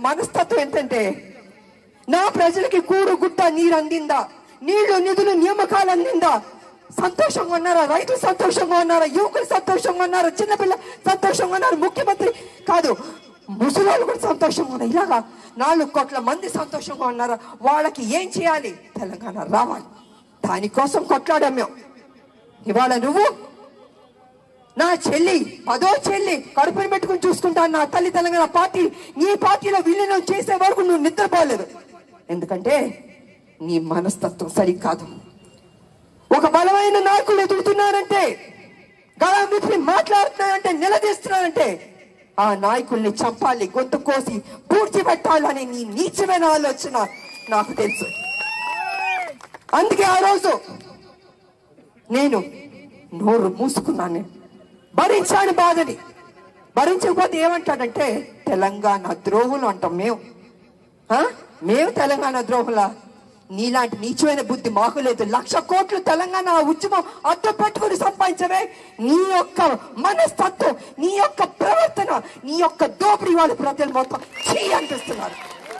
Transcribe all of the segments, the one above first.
మనస్తత్వం ఏంటంటే నా ప్రజలకి కూడు గుట్ట నీరు అందిందా నీళ్లు నిధులు నియామకాలు అందిందా సంతోషంగా ఉన్నారా రైతులు సంతోషంగా ఉన్నారా యువకులు సంతోషంగా ఉన్నారా చిన్నపిల్ల సంతోషంగా ఉన్నారు ముఖ్యమంత్రి కాదు ముసలాళ్ళు కూడా సంతోషంగా ఉన్నారు ఇలాగా నాలుగు కోట్ల మంది సంతోషంగా ఉన్నారా వాళ్ళకి ఏం చేయాలి తెలంగాణ రావాలి దానికోసం కొట్లాడాం మేము ఇవాళ నువ్వు నా చెల్లి పదో చెల్లి కడుపుని పెట్టుకుని చూసుకుంటాను నా తల్లి తెలంగాణ పార్టీ నీ పార్టీలో విలీనం చేసే వరకు నువ్వు నిద్రపోలేదు ఎందుకంటే నీ మనస్తత్వం సరికాదు ఒక బలమైన నాయకులు ఎదుగుతున్నారంటే గళం విప్పి మాట్లాడుతున్నారంటే నిలదీస్తున్నారంటే ఆ నాయకుల్ని చంపాలి గొంతు కోసి పూడ్చిపెట్టాలని నీ నీచమైన ఆలోచన నాకు తెలుసు అందుకే ఆ రోజు నేను నోరు మూసుకున్నాను నేను. భరించాను బాధని భరించకపోతే ఏమంటాడంటే తెలంగాణ ద్రోహులు అంటాం మేము ఆ? మేము తెలంగాణ ద్రోహుల నీలాంటి నీచమైన బుద్ధి మాకు లేదు లక్ష కోట్లు తెలంగాణ ఉద్యమం అడ్డు పెట్టుకుని సంపాదించవే నీ యొక్క మనస్తత్వం నీ యొక్క ప్రవర్తన నీ యొక్క దోపిడీ వాళ్ళు ప్రజలు మొత్తం చీ అనిపిస్తున్నారు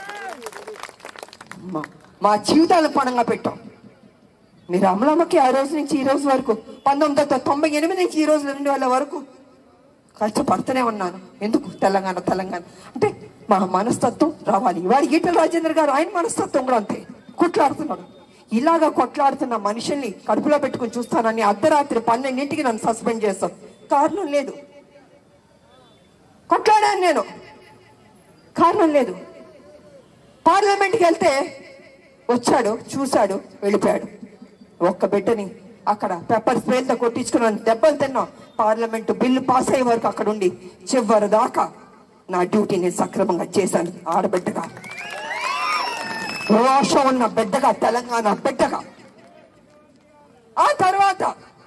మా- మా జీవితాలను పణంగా పెట్టాం మీరు అమలమ్మకి ఆ రోజు నుంచి ఈ రోజు వరకు పంతొమ్మిది వందల తొంభై ఎనిమిది నుంచి ఈ రోజు రెండు వేల వరకు కష్టపడుతూనే ఉన్నాను ఎందుకు తెలంగాణ తెలంగాణ అంటే మా మనస్తత్వం రావాలి ఇవాళ ఈటల రాజేంద్ర గారు ఆయన మనస్తత్వం కూడా అంతే కొట్లాడుతున్నాడు ఇలాగా కొట్లాడుతున్న మనుషుల్ని కడుపులో పెట్టుకుని చూస్తానని అర్ధరాత్రి పన్నెండింటికి నన్ను సస్పెండ్ చేస్తాం కారణం లేదు కొట్లాడాను నేను కారణం లేదు పార్లమెంట్కి వెళ్తే వచ్చాడు చూశాడు వెళ్ళిపోయాడు ఒక్క బిడ్డని అక్కడ పెప్పర్ స్ప్రేలతో కొట్టించుకున్నాను దెబ్బలు తిన్నాం పార్లమెంటు బిల్లు పాస్ అయ్యే వరకు అక్కడ ఉండి చివరి దాకా నా డ్యూటీని సక్రమంగా చేశాను ఆడబిడ్డగా రోషం ఉన్న బిడ్డగా తెలంగాణ బిడ్డగా ఆ తర్వాత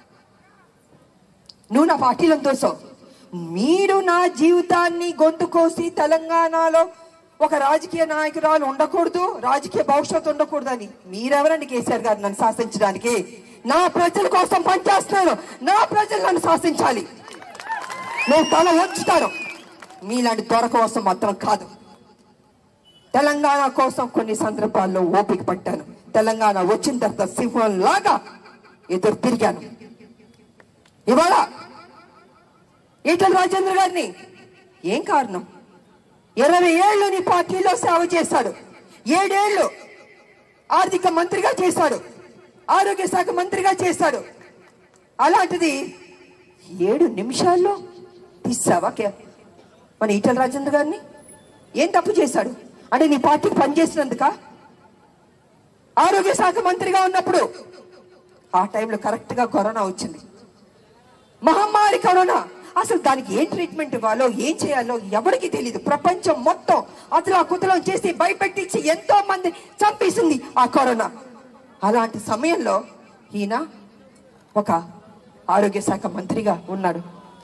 నువ్వు నా పార్టీలో తోసావు మీరు నా జీవితాన్ని గొంతు కోసి తెలంగాణలో ఒక రాజకీయ నాయకురాలు ఉండకూడదు రాజకీయ భవిష్యత్తు ఉండకూడదని మీరెవరండి కేసీఆర్ గారు నన్ను శాసించడానికి నా ప్రజల కోసం పనిచేస్తున్నాను నా ప్రజలు నన్ను శాసించాలి నేను తల వంచుతాను మీలాంటి దొర కోసం మాత్రం కాదు తెలంగాణ కోసం కొన్ని సందర్భాల్లో ఓపిక పట్టాను తెలంగాణ వచ్చిన తర్వాత సింహం లాగా ఎదురు తిరిగాను ఇవాళ ఈటల రాజేంద్ర గారిని ఏం కారణం ఇరవై ఏళ్ళు నీ పార్టీలో సేవ చేశాడు ఏడేళ్లు ఆర్థిక మంత్రిగా చేశాడు ఆరోగ్య శాఖ మంత్రిగా చేశాడు అలాంటిది ఏడు నిమిషాల్లో తీసావా కే- మన ఈటల రాజేంద్ర గారిని ఏం తప్పు చేశాడు అంటే నీ పార్టీకి పనిచేసినందుక ఆరోగ్య శాఖ మంత్రిగా ఉన్నప్పుడు ఆ టైంలో కరెక్ట్ గా కరోనా వచ్చింది మహమ్మారి కరోనా అసలు దానికి ఏం ట్రీట్మెంట్ ఇవ్వాలో ఏం చేయాలో ఎవరికి తెలియదు ప్రపంచం మొత్తం అతలా కుతలం చేసి భయపెట్టించి ఎంతో మంది చంపేసింది ఆ కరోనా అలాంటి సమయంలో ఈయన ఒక ఆరోగ్య శాఖ మంత్రిగా ఉన్నాడు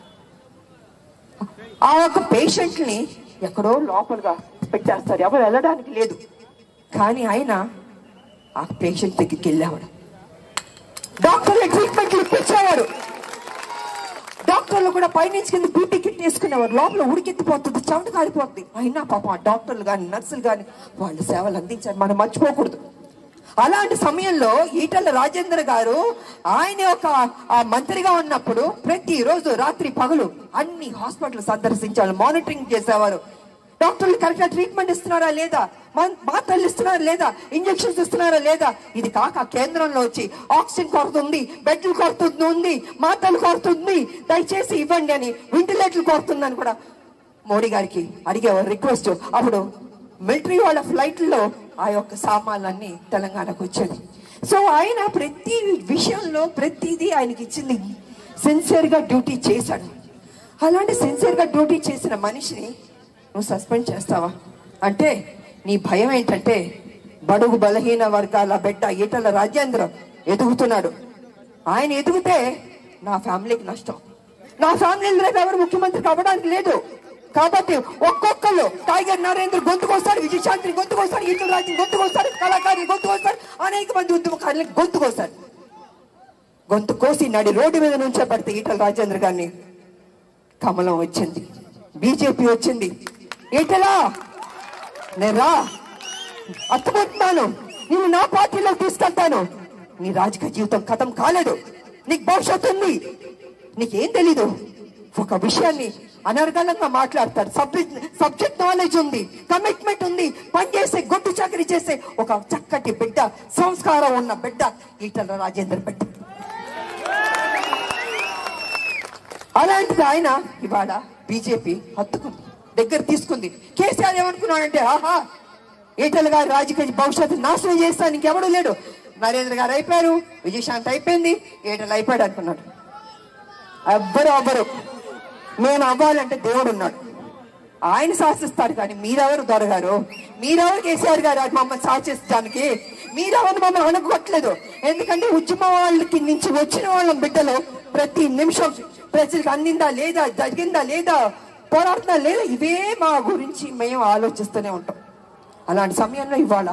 ఆ యొక్క పేషెంట్ని ఎక్కడో లోపలగా పెట్టేస్తారు ఎవరు వెళ్ళడానికి లేదు కానీ ఆయన ఆ పేషెంట్ దగ్గరికి వెళ్ళేవాడు డాక్టర్లు ట్రీట్మెంట్లు ఇప్పించేవాడు డాక్టర్లు కూడా పైనుంచి కింద బీపీ కిట్ వేసుకునేవారు లోపల ఉడికెత్తిపోతుంది చెమట కాలిపోతుంది అయినా పాపం ఆ డాక్టర్లు కానీ నర్సులు కానీ వాళ్ళు సేవలు అందించారు మనం మర్చిపోకూడదు అలాంటి సమయంలో ఈటల రాజేంద్ర గారు ఆయన ఒక ఆ మంత్రిగా ఉన్నప్పుడు ప్రతిరోజు రాత్రి పగలు అన్ని హాస్పిటల్ సందర్శించాలి మానిటరింగ్ చేసేవారు డాక్టర్లు కరెక్ట్ గా ట్రీట్మెంట్ ఇస్తున్నారా లేదా మన్- మాత్రలు ఇస్తున్నారా లేదా ఇంజెక్షన్స్ ఇస్తున్నారా లేదా ఇది కాక కేంద్రంలో వచ్చి ఆక్సిజన్ కొరత ఉంది బెడ్లు కొరత ఉంది మాత్రలు కొరత ఉంది దయచేసి ఇవ్వండి అని వెంటిలేటర్లు కొరతుందని కూడా మోడీ గారికి అడిగేవారు రిక్వెస్ట్ అప్పుడు మిలిటరీ వాళ్ళ ఫ్లైట్లో ఆ యొక్క సామాన్లన్నీ తెలంగాణకు వచ్చేది సో ఆయన ప్రతి విషయంలో ప్రతిదీ ఆయనకి ఇచ్చింది సిన్సియర్ గా డ్యూటీ చేశాడు అలాంటి సిన్సియర్ గా డ్యూటీ చేసిన మనిషిని నువ్వు సస్పెండ్ చేస్తావా అంటే నీ భయం ఏంటంటే బడుగు బలహీన వర్గాల బిడ్డ ఈటల రాజేంద్ర ఎదుగుతున్నాడు ఆయన ఎదిగితే నా ఫ్యామిలీకి నష్టం నా ఫ్యామిలీలో రేపు ఎవరు ముఖ్యమంత్రి కావడానికి లేదు కాబట్టి ఒక్కొక్కరు టైగర్ నరేంద్ర గొంతుకొస్తాడు విజయశాంతి గొంతుకొస్తాడు ఈటల రాజు గొంతుకొస్తాడు కళాకారులు గొంతుకొస్తాడు అనేక మంది ఉద్యమకారులకు గొంతుకొస్తాడు గొంతు కోసి నడి రోడ్డు మీద నుంచే పడితే ఈటల రాజేంద్ర గారిని కమలం వచ్చింది బీజేపీ వచ్చింది ఈటలా నేను రా అర్థమవుతున్నాను నేను నా పార్టీలో తీసుకెళ్తాను నీ రాజకీయ జీవితం కథం కాలేదు నీకు భవిష్యత్తు ఉంది నీకేం తెలీదు ఒక విషయాన్ని అనర్గళంగా మాట్లాడతాడు సబ్జెక్ట్ సబ్జెక్ట్ నాలెడ్జ్ ఉంది కమిట్మెంట్ ఉంది పనిచేసే గొడ్డు చాకరీ చేసే ఒక చక్కటి బిడ్డ సంస్కారం ఉన్న బిడ్డ ఈటల రాజేందర్ బిడ్డ అలాంటిది ఆయన ఇవాళ బీజేపీ హత్తుకుంది దగ్గర తీసుకుంది కేసీఆర్ ఏమనుకున్నాడంటే ఆహా ఈటల గారి రాజకీయ భవిష్యత్తు నాశనం చేస్తాను ఇంకెవడూ లేడు నరేంద్ర గారు అయిపోయారు విజయశాంతి అయిపోయింది ఈటలు అయిపోయాడు అనుకున్నాడు ఎవ్వరు అవ్వరు మేము అవ్వాలంటే దేవుడు ఉన్నాడు ఆయన శాసిస్తాడు కానీ మీరెవరు దొరగారు మీరెవరు కేసీఆర్ గారు అది మమ్మల్ని శాసించడానికి మీరెవరు మమ్మల్ని అనుకోవట్లేదు ఎందుకంటే ఉద్యమ వాళ్ళకి నుంచి వచ్చిన వాళ్ళ బిడ్డలు ప్రతి నిమిషం ప్రజలకు అందిందా లేదా జరిగిందా లేదా పోరాడుతుందా లేదా ఇవే మా గురించి మేము ఆలోచిస్తూనే ఉంటాం అలాంటి సమయంలో ఇవాళ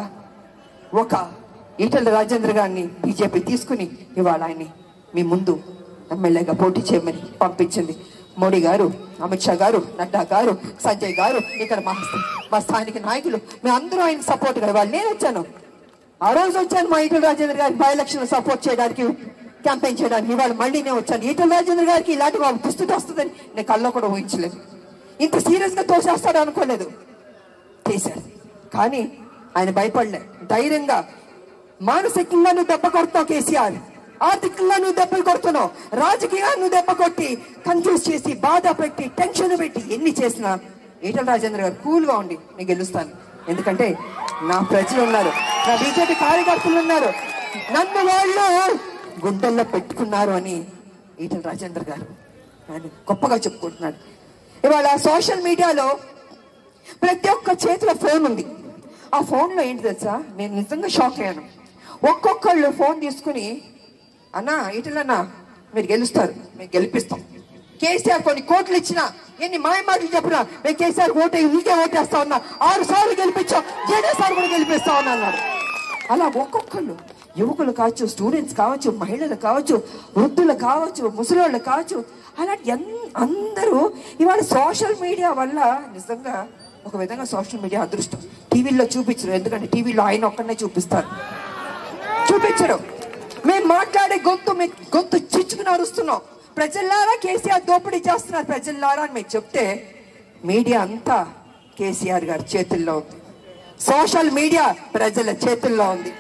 ఒక ఈటల రాజేంద్ర గారిని బీజేపీ తీసుకుని ఇవాళ ఆయన్ని మీ ముందు ఎమ్మెల్యేగా పోటీ చేయమని పంపించింది మోడీ గారు అమిత్ షా గారు నడ్డా గారు సంజయ్ గారు ఇక్కడ మా మా స్థానిక నాయకులు మేము అందరూ ఆయన సపోర్ట్ గా ఇవాళ నేను వచ్చాను ఆ రోజు వచ్చాను మా ఈటల రాజేంద్ర గారికి బై ఎలక్షన్ సపోర్ట్ చేయడానికి క్యాంపెయిన్ చేయడానికి ఇవాళ మళ్ళీ నేను వచ్చాను ఈటల రాజేంద్ర గారికి ఇలాంటి వాళ్ళ దుస్థితి వస్తుందని నేను కల్లో కూడా ఊహించలేదు ఇంత సీరియస్ గా తోసేస్తాడు అనుకోలేదు చేశాడు కానీ ఆయన భయపడలే ధైర్యంగా మానసికంగా నువ్వు దెబ్బ కొడుతున్నావు కేసీఆర్ ఆర్థికంగా నువ్వు దెబ్బలు కొడుతున్నావు రాజకీయంగా నువ్వు దెబ్బ కొట్టి కన్ఫ్యూజ్ చేసి బాధ పెట్టి టెన్షన్ పెట్టి ఎన్ని చేసినా ఈటల రాజేంద్ర గారు కూల్ గా ఉండి నేను గెలుస్తాను ఎందుకంటే నా ప్రజలు ఉన్నారు నా బీజేపీ కార్యకర్తలు ఉన్నారు నన్ను వాళ్ళు గుండెల్లో పెట్టుకున్నారు అని ఈటల రాజేంద్ర గారు ఆయన గొప్పగా చెప్పుకుంటున్నాడు ఇవాళ సోషల్ మీడియాలో ప్రతి ఒక్క చేతిలో ఫోన్ ఉంది ఆ ఫోన్లో ఏంటి తెలుసా నేను నిజంగా షాక్ అయ్యాను ఒక్కొక్కళ్ళు ఫోన్ తీసుకుని అన్నా ఇటులన్నా మీరు గెలుస్తారు మేము గెలిపిస్తాం కేసీఆర్ కొన్ని కోట్లు ఇచ్చినా ఎన్ని మాయ మాటలు చెప్పినా మేము కేసీఆర్ ఓటే నీకే ఓటేస్తా ఉన్నా ఆరు సార్లు గెలిపించాం ఏడే సార్లు కూడా గెలిపిస్తా ఉన్నా అన్నాడు అలా ఒక్కొక్కళ్ళు యువకులు కావచ్చు స్టూడెంట్స్ కావచ్చు మహిళలు కావచ్చు వృద్ధులు కావచ్చు ముసలోళ్ళు కావచ్చు అలాంటి ఎన్- అందరూ ఇవాళ సోషల్ మీడియా వల్ల నిజంగా ఒక విధంగా సోషల్ మీడియా అదృష్టం టీవీలో చూపించరు ఎందుకంటే టీవీలో ఆయన ఒక్కడనే చూపిస్తారు చూపించరు మేము మాట్లాడే గొంతు మీ గొంతు చిచ్చుకుని అరుస్తున్నాం ప్రజల్లారా కేసీఆర్ దోపిడీ చేస్తున్నారు ప్రజల్లారా అని మేము చెప్తే మీడియా అంతా కేసీఆర్ గారి చేతుల్లో ఉంది సోషల్ మీడియా ప్రజల చేతుల్లో ఉంది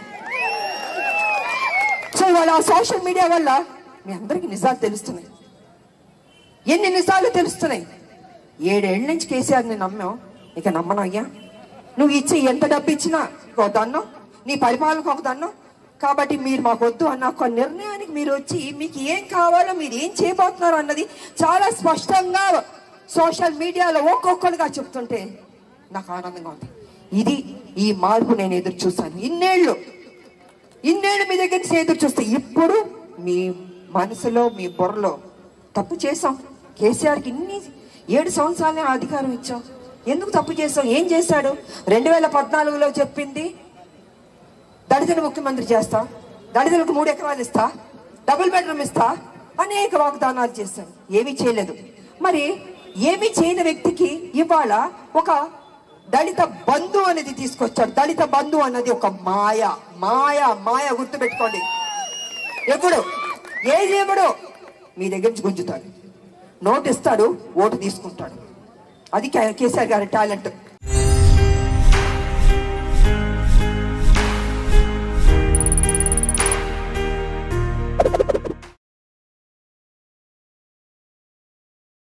సో ఇవాళ ఆ సోషల్ మీడియా వల్ల మీ అందరికీ నిజాలు తెలుస్తున్నాయి ఎన్ని నిజాలు తెలుస్తున్నాయి ఏడేళ్ల నుంచి కేసీఆర్ని నమ్మావు ఇక నమ్మను అయ్యా నువ్వు ఇచ్చే ఎంత డబ్బు ఇచ్చినా ఒక దన్నం నీ పరిపాలనకు ఒక దన్నం కాబట్టి మీరు మాకు వద్దు అన్న ఒక నిర్ణయానికి మీరు వచ్చి మీకు ఏం కావాలో మీరు ఏం చేయబోతున్నారు అన్నది చాలా స్పష్టంగా సోషల్ మీడియాలో ఒక్కొక్కరుగా చెప్తుంటే నాకు ఆనందంగా ఉంది ఇది ఈ మార్పు నేను ఎదురు చూశాను ఇన్నేళ్ళు ఇన్నేళ్ళు మీ దగ్గర నుంచి ఎదురు చూస్తే ఇప్పుడు మీ మనసులో మీ బుర్రలో తప్పు చేసాం కేసీఆర్కి ఇన్ని ఏడు సంవత్సరాలే అధికారం ఇచ్చాం ఎందుకు తప్పు చేసాం ఏం చేశాడు రెండు వేల పద్నాలుగులో చెప్పింది దళితులు ముఖ్యమంత్రి చేస్తా దళితులకు మూడు ఎకరాలు ఇస్తా డబుల్ బెడ్రూమ్ ఇస్తా అనేక వాగ్దానాలు చేశాను ఏమీ చేయలేదు మరి ఏమీ చేయని వ్యక్తికి ఇవాళ ఒక దళిత బంధు అనేది తీసుకొచ్చాడు దళిత బంధు అన్నది ఒక మాయ మాయ మాయ గుర్తుపెట్టుకోండి ఎప్పుడు ఏది ఎప్పుడు మీ దగ్గర నుంచి గుంజుతాడు నోటు ఇస్తాడు ఓటు తీసుకుంటాడు అది కే- కేసీఆర్ గారి టాలెంట్